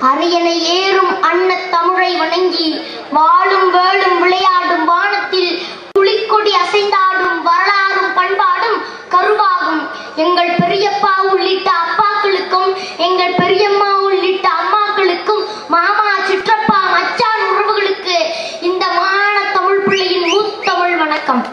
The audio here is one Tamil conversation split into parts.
அரியணை ஏறும் அன்னத் தமிழை வணங்கி வாழும் வேளும் விளையாடும் வானத்தில் புலிக்கொடி அசைந்தாடும் வரலாறும் பண்பாடும் கருவாகும் எங்கள் பெரியப்பா உள்ளிட்ட அப்பாக்களுக்கும் எங்கள் பெரியம்மா உள்ளிட்ட அம்மாக்களுக்கும் மாமா சிற்றப்பா மச்சான் உறவுகளுக்கு இந்த மான தமிழ் பிள்ளையின் மூத்தமிழ் வணக்கம்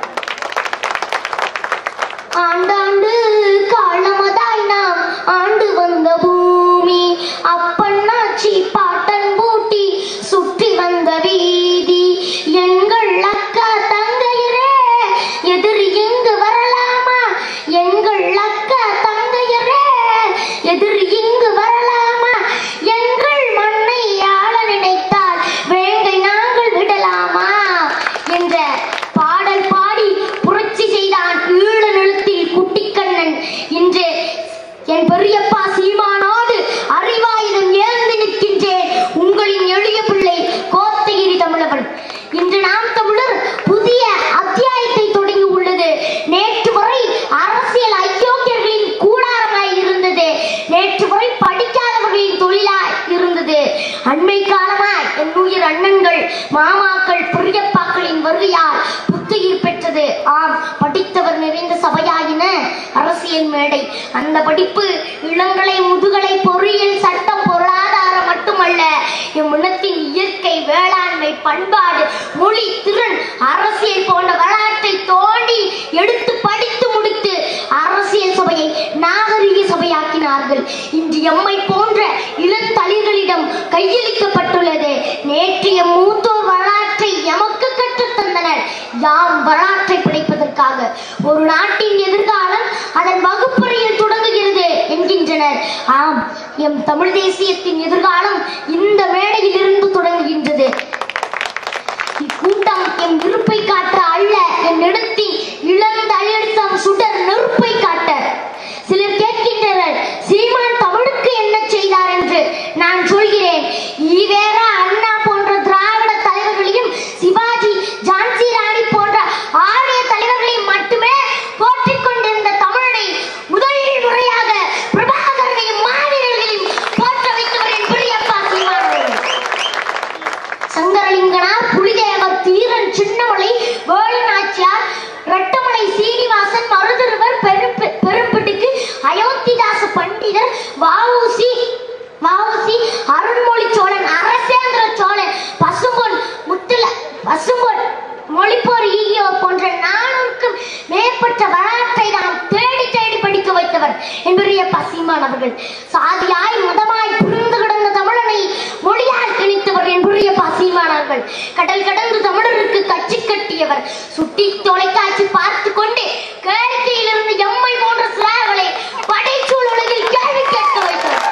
ஆண்டாண்டு காலமதாய் நாம் ஆண்டு வந்த பூமி அப்பண்ணாச்சி பாட்டன் பூட்டி சுற்றி வந்த வீதி எங்கள் அக்கா தங்கையரே எதிரி இங்கு வரலாமா எங்கள் அக்கா தங்கையரே எதிரி இங்கு வரலாமா எங்கள் மண்ணை ஆள நினைத்தால் வேங்கை நாங்கள் விடலாமா என்ற பாடல் பாடி புரட்சி செய்தான் ஈழ நிலத்தில் குட்டிக்கண்ணன் இன்று என் பெரியப்பா சீமானோடு அறிவாயுதம் ஏந்தி நிற்கின்றேன் உங்களின் எளிய பிள்ளை கோத்தகிரி தமிழவன் இன்று நாம் தமிழர் புதிய அத்தியாயத்தை தொடங்கி உள்ளது நேற்று வரை அரசியல் அயோக்கியர்களின் கூடாரமாய் இருந்தது நேற்று வரை படிக்காதவர்களின் தொழிலாய் இருந்தது அண்மை காலமாய் என் உயிர் அண்ணன்கள் மாமாக்கள் பெரியப்பாக்களின் வருகையால் புத்துயிர் பெற்றது ஆம் படித்தவர் நிறைந்த சபையாயின அரசியல் மேடை அந்த படிப்பு இளங்கலை முதுகலை பொறியியல் சட்டம் பொருளாதாரம் மட்டுமல்ல எம் இனத்தின் இயற்கை வேளாண்மை பண்பாடு மொழி திறன் அரசியல் போன்ற வரலாற்றை தோண்டி எடுத்து படித்து முடித்து அரசியல் சபையை நாகரிக சபையாக்கினார்கள் இன்று எம்மை போன்ற இளந்தளிர்களிடம் கையளிக்கப்பட்டுள்ளது நேற்றைய மூத்தோர் வரலாற்றை எமக்கு கற்றுத் தந்தனர் யாம் வரலாற்றை படைப்பதற்காக ஒரு நாட்டின் எதிர்காலம் அதன் வகுப்பறையில் தொடங்குகிறது என்கின்றனர் ஆம் எம் தமிழ் தேசியத்தின் எதிர்காலம் இந்த மேடையில் இருந்து தொடங்குகின்றது இக்கூட்டம் என் விருப்பை காட்ட அல்ல என் இடத்தில் இழந்த அழுத்தம் சுடர் நெருப்பை காட்ட சிலர் கேட்கின்றனர் சீமான் தமிழுக்கு என்ன செய்தார் என்று நான் சொல்கிறேன் ஈவேரா அண்ணா போன்ற திராவிட தலைவர்களையும் சிவாஜி ஜான்சி ராணி போன்ற ஆரிய தலைவர்களையும் மட்டுமே போற்றிக் கொண்டிருந்த தமிழனை முதல் முறையாக பிரபாகரனையும் மாவீரர்களையும் போற்ற வைத்தவர் என் பெரியப்பா சீமான் அவர்கள். சங்கரலிங்கனார் புலிதேவர் தீரன் சின்னமலை வேலுநாச்சியார் ரெட்டமலை சீனிவாசன் மருதருவர் பெரும்பு- பெரும்பிட்டுக்கு அயோத்திதாச பண்டிதர் வஉசி வஉசி அருண்மொழி சோழன் அரசேந்திர சோழன் பசும்பொன் முத்துல பசும்பொன் மொழிப்போர் ஈகியோர் போன்ற நானூறுக்கும் மேற்பட்ட வரலாற்றை நாம் தேடி தேடி படிக்க வைத்தவர் என்பதைய பசிமான் அவர்கள் சாதியாய் மதமாய் புரிந்து கிடந்த தமிழனை மொழியால் திணித்தவர் என்புரிய பசிமானவர்கள் கடல் கடந்து தமிழருக்கு கட்சி கட்டியவர் சுட்டி தொலைக்காட்சி பார்த்து கொண்டு கேளிக்கையிலிருந்து எம்மை போன்ற சிறார்களை படைச்சூழ் உலகில் கேள்வி கேட்க வைத்தவர்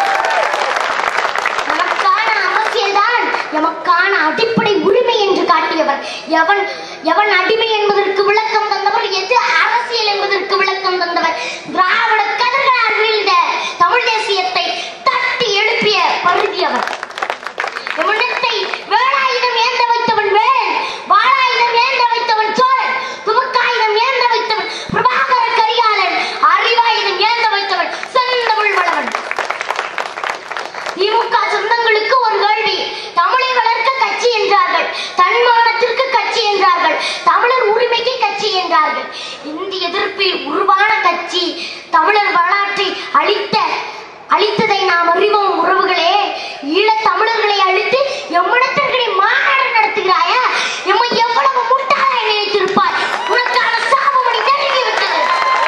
நமக்கான அரசியல்தான் எமக்கான அடிப்படை உரிமை என்று காட்டியவர் எவன் எவன் அடிமை என்பதற்கு விளக்கம் தந்தவர் எது அரசியல் என்பதற்கு விளக்கம் தந்தவர் திராவிட கதிர்களால் வீழ்ந்த தமிழ் தேசியத்தை தட்டி எழுப்பிய பருதியவர் எமனத்தை வேலாயுதம் ஏந்த வைத்தவன் வேல் வாளாயுதம் ஏந்த வைத்தவன் சோழன் துமக்காயுதம் ஏந்த வைத்தவன் பிரபாகர கரிகாலன் அறிவாயுதம் ஏந்த வைத்தவன் செந்தமிழ் வளவன் திமுக சொந்தங்களுக்கு ஒரு கேள்வி தமிழை வளர்க்க கட்சி என்றார்கள் தன்மானத்திற்கு கட்சி என்றார்கள் தமிழர் உரிமைக்கு கட்சி என்றார்கள் இந்திய எதிர்ப்பில் உருவான கட்சி தமிழர் வரலாற்றை அழித்த அழித்ததை நாம் அறிவோம் உறவுகளே ஈழத் தமிழர்களை அழித்து எம்மிடத்திற்களை மாநாடு நடத்துகிறாயா எம்மை எவ்வளவு முட்டாளாய் நினைத்திருப்பாய் உனக்கான சாபமணி நெருங்கி விட்டது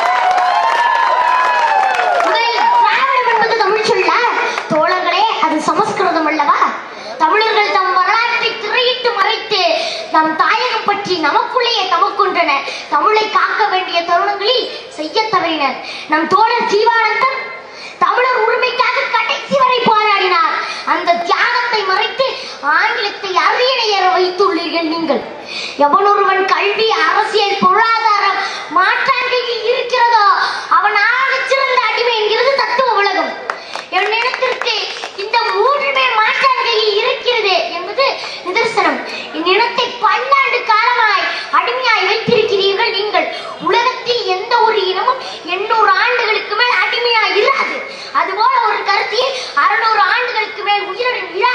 முதலில் திராவிடம் என்பது தமிழ் சொல்ல தோழர்களே அது சமஸ்கிருதம் அல்லவா தமிழர்கள் தம் வரலாற்றை திரையிட்டு மறைத்து நம் தாயகம் பற்றி நமக்குள்ளேயே தமக்கொன்றனர் தமிழை காக்க வேண்டிய தருணங்களில் செய்ய தவறினர் நம் தோழர் ஜீவானந்தம் தமிழர் உரிமைக்காக கடைசி வரை போராடினார் அந்த தியாகத்தை மறைத்து ஆங்கிலத்தை அரியணை ஏற வைத்துள்ளீர்கள் நீங்கள் எவனொருவன் கல்வி அரசியல் பொருளாதாரம் மாற்றாண்கையில் இருக்கிறதோ அவன் ஆகச் சிறந்த அடிமை என்கிறது தத்துவ உலகம் என் இனத்திற்கு இந்த மூன்றுமே மாற்றாண்கையில் இருக்கிறது என்பது நிதர்சனம் என் இனத்தை பல்லாண்டு காலமாய் அடிமையாய் வைத்திருக்கிறீர்கள் நீங்கள் உலகத்தில் எந்த ஒரு இனமும் எண்ணூறு ஆண்டுகளுக்கு மேல் அடிமையாய் இராது அதுபோல ஒரு கருத்தியை அறுநூறு ஆண்டுகளுக்கு மேல் உயிரிழந்த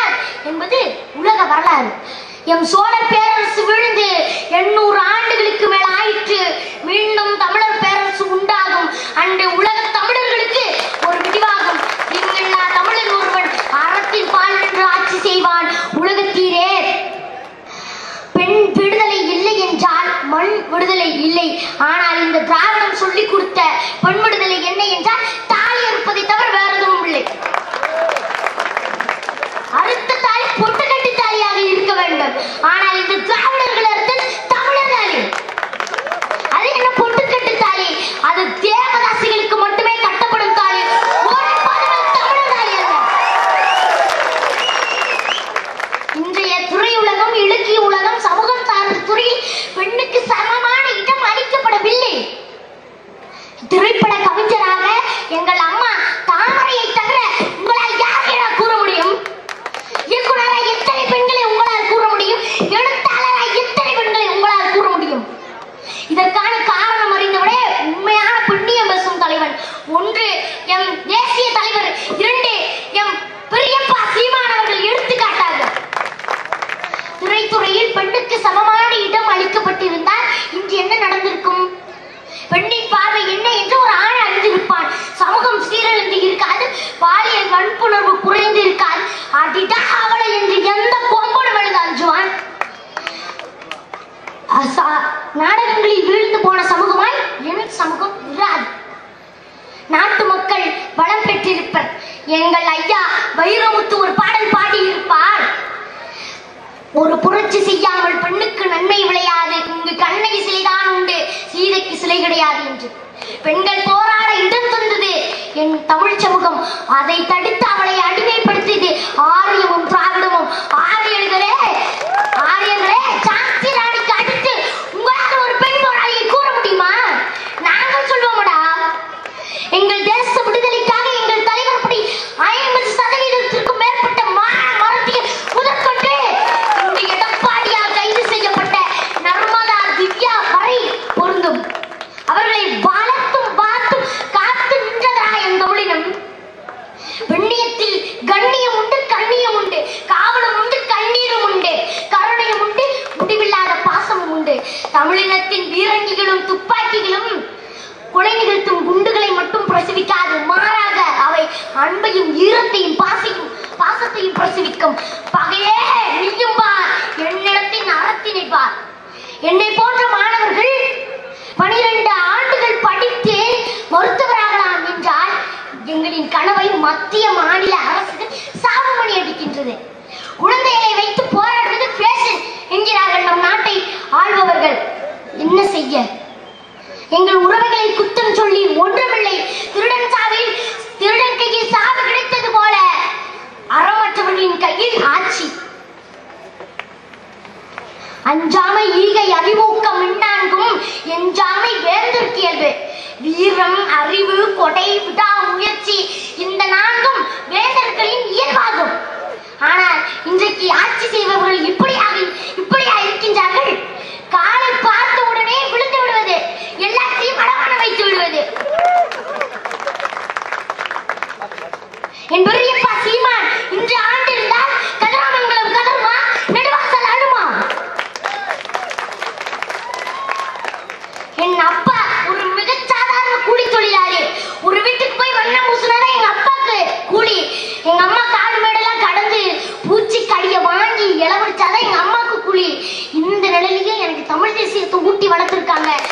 எம் சோழ பேரரசு விழுந்து எண்ணூறு ஆண்டுகளுக்கு மேல் ஆயிற்று மீண்டும் தமிழர் பேரரசு உண்டாகும் அன்று உலக தமிழர்களுக்கு ஒரு விடிவாகும் இங்கில்லா தமிழன் ஒருவன் அறத்தின் பால் நின்று ஆட்சி செய்வான் உலகத்தீரே பெண் விடுதலை இல்லை என்றால் மண் விடுதலை இல்லை ஆனால் இந்த திராவிடம் சொல்லிக் கொடுத்த பெண் விடுதலை என்ன என்றால் தாலி அறுப்பதை தவிர வேற எதுவும் இல்லை அறுத்த தாலி பொட்டுக்கட்டு தாலியாக இருக்க வேண்டும் ஆனால் இந்த திராவிடர்கள் அறுத்தது தமிழர் தாலி அது என்ன பொட்டுக்கட்டு தாலி அது தேவதாசிகளுக்கு மட்டுமே கட்டப்படும் தாலி ஒருபோதும் அது தமிழர் தாலி அல்ல இன்றைய துறையுலகம் இலக்கிய உலகம் சமூகம் சார்ந்த துறையில் பெண்ணுக்கு சமமான இடம் அளிக்கப்படவில்லை திரைப்பட கவிஞராக எங்கள் அம்மா தாமரையை தவிர உங்களால் யாரையா கூற முடியும் இயக்குனராக எத்தனை பெண்களை உங்களால் கூற முடியும் எழுத்தாளராக எத்தனை பெண்களை உங்களால் கூற முடியும் இதற்கான காரணம் அறிந்தவரே உண்மையான புண்ணியம் பேசும் தலைவன் ஒன்று எம் தேசிய தலைவர் இரண்டு எம் பெரியப்பா சீமானவர்கள் எடுத்துக்காட்டார்கள் திரைத்துறையில் பெண்ணுக்கு சமமான இடம் அளிக்கப்பட்டிருந்தால் இன்று என்ன நடந்திருக்கும் பெண்ணின் பார்வை என்ன என்று ஒரு ஆண் அறிந்திருப்பான் சமூகம் சீரழிந்து இருக்காது பாலியல் வன்புணர்வு குறைந்து இருக்காது அடிடா அவளை என்று எந்த கொம்பனும் எழுத அஞ்சுவான் அசா- நாடகங்களில் வீழ்ந்து போன சமூகமாய் என் சமூகம் இராது நாட்டு மக்கள் வளம் பெற்றிருப்பர் எங்கள் ஐயா வைரமுத்து ஒரு பாடல் பாடியிருப்பார் ஒரு புரட்சி செய்யாமல் பெண்ணுக்கு நன்மை விளையாது இங்கு கண்ணகி சிலைதான் உண்டு சீதைக்கு சிலை கிடையாது என்று பெண்கள் போராட இடம் தந்தது என் தமிழ் சமூகம் அதை தடுத்து அவளை அடிமைப்படுத்தியது ஆரியமும் திராவிடமும் ஆரியர்களே ஆரியர்களே சாந்தி ராணிக்கு அடுத்து உங்களால் ஒரு பெண் போராளியை கூற முடியுமா நாங்கள் சொல்வோமடா எங்கள் தேச விடுதலைக்காக எங்கள் தலைவர் படி ஐம்பது சதவீதத்திற்கும் மேற்பட்ட மாற மரத்திய முதற்கொண்டு இந்த எடப்பாடியால் கைது செய்யப்பட்ட நர்மதா திவ்யா வரை பொருந்தும் அவர்களை வளர்த்தும் பார்த்தும் காத்து நின்றதா என் தமிழினம் பெண்ணியத்தில் கண்ணியம் உண்டு கண்ணியம் உண்டு காவலும் உண்டு கண்ணீரும் உண்டு கருணையும் உண்டு முடிவில்லாத பாசமும் உண்டு தமிழினத்தின் வீரங்கிகளும் துப்பாக்கிகளும் கொலை நிகழ்த்தும் குண்டுகளை மட்டும் பிரசவிக்காது மாறாக அவை அன்பையும் ஈரத்தையும் பாசையும் பாசத்தையும் பிரசவிக்கும் பகையே நீயும் பார் என்னிடத்தின் அறத்தினை பார் என்னை போன்ற மாணவர்கள் பனிரெண்டு ஆண்டுகள் படித்து மருத்துவராகலாம் என்றால் எங்களின் கனவை மத்திய மாநில அரசுகள் சாபமணி அடிக்கின்றது குழந்தைகளை வைத்து போராடுவது ஃபேஷன் என்கிறார்கள் நம் நாட்டை ஆள்பவர்கள் என்ன செய்ய எங்கள் உறவுகளை குத்தம் சொல்லி ஒன்றுமில்லை திருடன் சாவில் திருடன் கையில் சாவு கிடைத்தது போல அறமற்றவர்களின் கையில் ஆட்சி அஞ்சாமை ஈகை அறிவூக்கம் மின்னான்கும் எஞ்சாமை வேந்தற்கு இயல்பு வீரம் அறிவு கொடை விடா முயற்சி இந்த நான்கும் வேந்தர்களின் இயல்பாகும் ஆனால் இன்றைக்கு ஆட்சி செய்பவர்கள் இப்படியாக இப்படியா இருக்கின்றார்கள் காலை பார்த்த உடனே விழுந்து விடுவது எல்லாத்தையும் அடமான வைத்து விடுவது என் பெரியப்பா சீமான் இன்று ஆண்டு இருந்தால் கதிராமங்கலம் கதருமா நெடுவாசல் அழுமா என் அப்பா ஒரு மிகச் சாதாரண கூலி தொழிலாளி ஒரு வீட்டுக்கு போய் வண்ணம் பூசினதா எங்க அப்பாக்கு கூலி எங்க அம்மா காடு மேடெல்லாம் கடந்து பூச்சி கடிய வாங்கி இளவடிச்சாதான் எங்க அம்மாக்கு கூலி இந்த நிலையிலேயே எனக்கு தமிழ் தேசியத்தை ஊட்டி வளர்த்துருக்காங்க